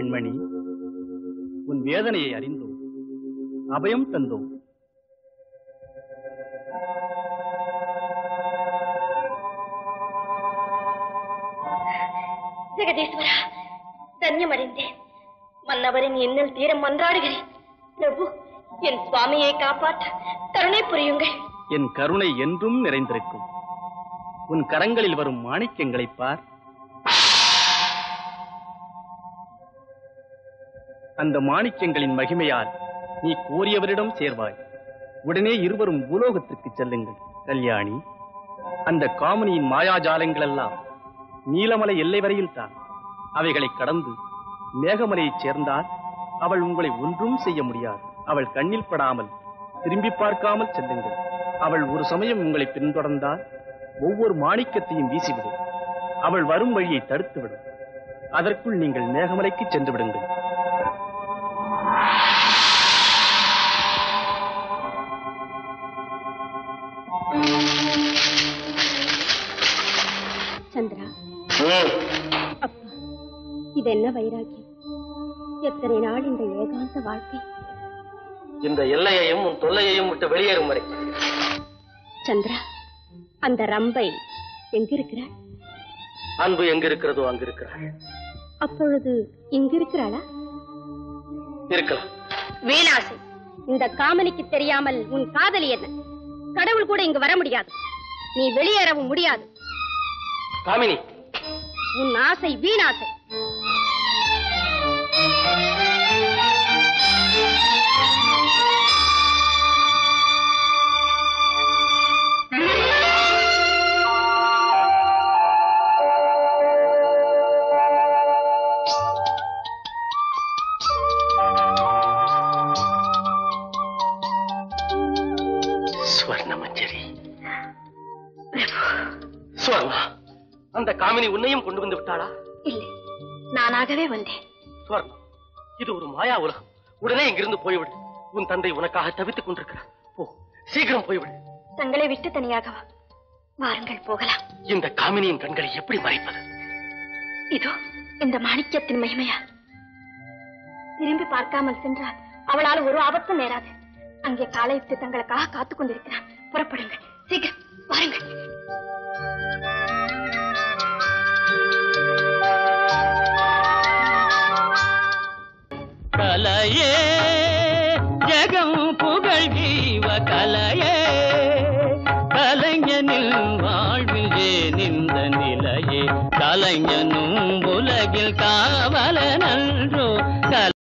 பெண்மணி உன் வேதனையை அறிந்தோம் அபயம் தந்தோம் ஜெகதீஸ்வரா தன்யமடைந்தேன் மன்னவரின் இன்னல் தீர மன்றாடுகிறேன் பிரபு என் சுவாமியை காப்பாற்ற கருணை புரியுங்கள் என் கருணை என்றும் நிறைந்திருக்கும் உன் கரங்களில் வரும் மாணிக்கங்களைப் பார் அந்த மாணிக்கங்களின் மகிமையால் நீ கோரியவரிடம் சேர்வாய் உடனே இருவரும் பூலோகத்திற்கு செல்லுங்கள் கல்யாணி அந்த காமனியின் மாயாஜாலங்கள் எல்லாம் நீலமலை எல்லை வரையில் தான் அவைகளை கடந்து மேகமலையைச் சேர்ந்தால் அவள் உங்களை ஒன்றும் செய்ய முடியாது அவள் கண்ணில் படாமல் திரும்பி பார்க்காமல் செல்லுங்கள் அவள் ஒரு சமயம் உங்களை பின்தொடர்ந்தால் ஒவ்வொரு மாணிக்கத்தையும் வீசிவிடும் அவள் வரும் வழியை தடுத்துவிடும் அதற்குள் நீங்கள் மேகமலைக்கு சென்று விடுங்கள் சந்திரா அப்பா இது என்ன வைராக்கியம் எத்தனை நாள் இந்த ஏகாந்த வாழ்க்கை இந்த எல்லையையும் உன் தொல்லையையும் விட்டு வெளியேறும் வரை சந்திரா அந்த ரம்பை எங்கிருக்கிறாள் அன்பு எங்க இருக்கிறதோ அங்க இருக்கிறாள் அப்பொழுது இங்கிருக்கிறாளா இருக்கலாம் வீணாசை இந்த காமனிக்கு தெரியாமல் உன் காதலி என்ன கடவுள் கூட இங்கு வர முடியாது நீ வெளியேறவும் முடியாது காமினி உன் ஆசை வீணாசை சுவர்ண மஞ்சரி சுவர்ணா அந்த காமினி உன்னையும் கொண்டு வந்து விட்டாளா இல்லை நானாகவே வந்தேன் சுவர்ணா இது ஒரு மாயா உலகம் உடனே இங்கிருந்து போய்விடு உன் தந்தை உனக்காக தவித்துக் கொண்டிருக்கிறார் போ சீக்கிரம் போய்விடு தங்களை விட்டு தனியாக வா வாருங்கள் போகலாம் இந்த காமினியின் கண்களை எப்படி மறைப்பது இதோ இந்த மாணிக்கத்தின் மகிமையா திரும்பி பார்க்காமல் சென்றால் அவளால் ஒரு ஆபத்தும் நேராது அங்கே காலையிட்டு தங்களுக்காக காத்துக் கொண்டிருக்கிறான் புறப்படுங்கள் சீக்கிரம் வாருங்கள் கலையே ஜெகம் புகழ் ஜீவ கலையே கலைஞனில் வாழ்வில் ஏன் இந்த நிலையே கலைஞனும் உலகில் காவலனன்றோ கலை